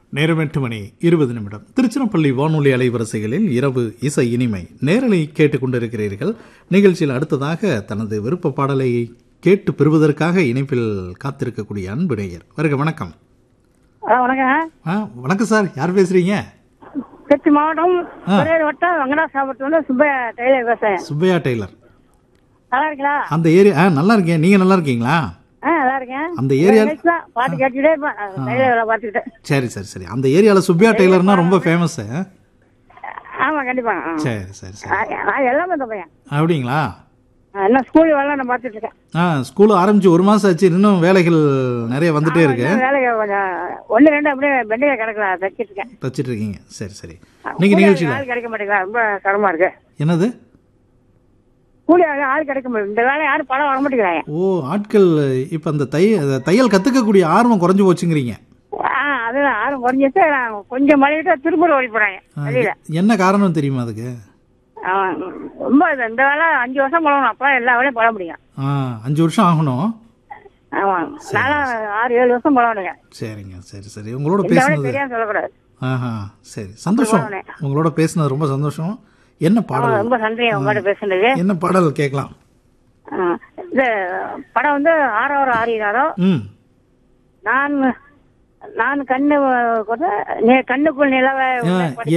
நேரம் எட்டு மணி இருபது நிமிடம் திருச்சிராப்பள்ளி வானொலி அலைவரிசைகளில் இரவு இசை இனிமை நேரலை கேட்டுக்கொண்டிருக்கிறீர்கள் நிகழ்ச்சியில் அடுத்ததாக தனது விருப்ப பாடலை கேட்டு பெறுவதற்காக இணைப்பில் காத்திருக்கக்கூடிய அன்பு நேயர் வருக வணக்கம் ஆ வணக்கம் ஆ வணக்கம் சார் யார் பேசுறீங்க திருச்சி மாவட்டம் ஒரே வட்டம் வெங்கடாசாபுரத்துல சுப்பையா டெய்லர் பேசுறேன் சுப்பையா டெய்லர் நல்லா இருக்கீங்களா அந்த ஏரியா ஆ நல்லா இருக்கேன் நீங்க நல்லா இருக்கீங்களா ஆ நல்லா இருக்கேன் அந்த ஏரியா நிகழ்ச்சி தான் பாட்டு கேட்டுக்கிட்டே இருப்பேன் டெய்லர் வேலை பார்த்துக்கிட்டேன் சரி சரி சரி அந்த ஏரியாவில் சுப்பையா டெய்லர்னா ரொம்ப ஃபேமஸ் ஆமா கண்டிப்பா ஆ. சரி சரி சரி ஆ, நான் எல்லாமே இந்த பையன் அப்படிங்களா ஆ, இன்னும் ஸ்கூல் வேலை நான் பார்த்துட்டு இருக்கேன் ஆ ஸ்கூல் ஆரம்பிச்சு ஒரு மாசம் ஆச்சு இன்னும் வேலைகள் நிறைய வந்துட்டே இருக்கு இன்னும் வேலைக்கு கொஞ்சம் ஒன்று ரெண்டு அப்படியே பெண்டையை கிடக்குறா தைச்சிட்டு இருக்கேன் தச்சிட்டு இருக்கீங்க சரி சரி இன்னைக்கு நிகழ்ச்சியில் ஆள் கிடைக்க மாட்டேங்கிறா ரொம்ப சிரமமா இருக்கு என்னது கூலி ஆளு ஆள் கிடைக்க மாட்டேங்குது இந்த வேலை யாரும் படம் வர மாட்டேங்கிறாங்க ஓ ஆட்கள் இப்போ அந்த தை தையல் கற்றுக்கக்கூடிய ஆர்வம் குறைஞ்சு போச்சுங்கிறீங்க ஆ அதுதான் யாரும் குறைஞ்சிட்டு நான் கொஞ்சம் மழையிட்டு திருப்பூர் ஓடி போறாங்க ஆ, வெளியில என்ன காரணம் தெரியுமா அதுக்கு ஆமா. ரொம்ப இது இந்த வேலை அஞ்சு வருஷம் பழகணும் அப்பதான் எல்லா வேலையும் பழக முடியும் ஆ அஞ்சு வருஷம் ஆகணும் ஆமா நானும் ஆறு ஏழு வருஷம் பழகணுங்க சரிங்க சரி சரி உங்களோட இந்த வேலை பேசுனது தெரியாம சொல்லக்கூடாது ஆஹா சரி சந்தோஷம் போனேன். உங்களோட பேசுனது ரொம்ப சந்தோஷம் என்ன ஆமா, பாடல் ரொம்ப நன்றி உங்கள்கிட்ட பேசுனது என்ன பாடல் கேட்கலாம் ஆ, இந்த படம் வந்து ஆறாவது ஆறினாரோ ம் நான் நான் கண்ணு கொண்டு- நே- கண்ணுக்குள் நிலவை ஆ, உன்னை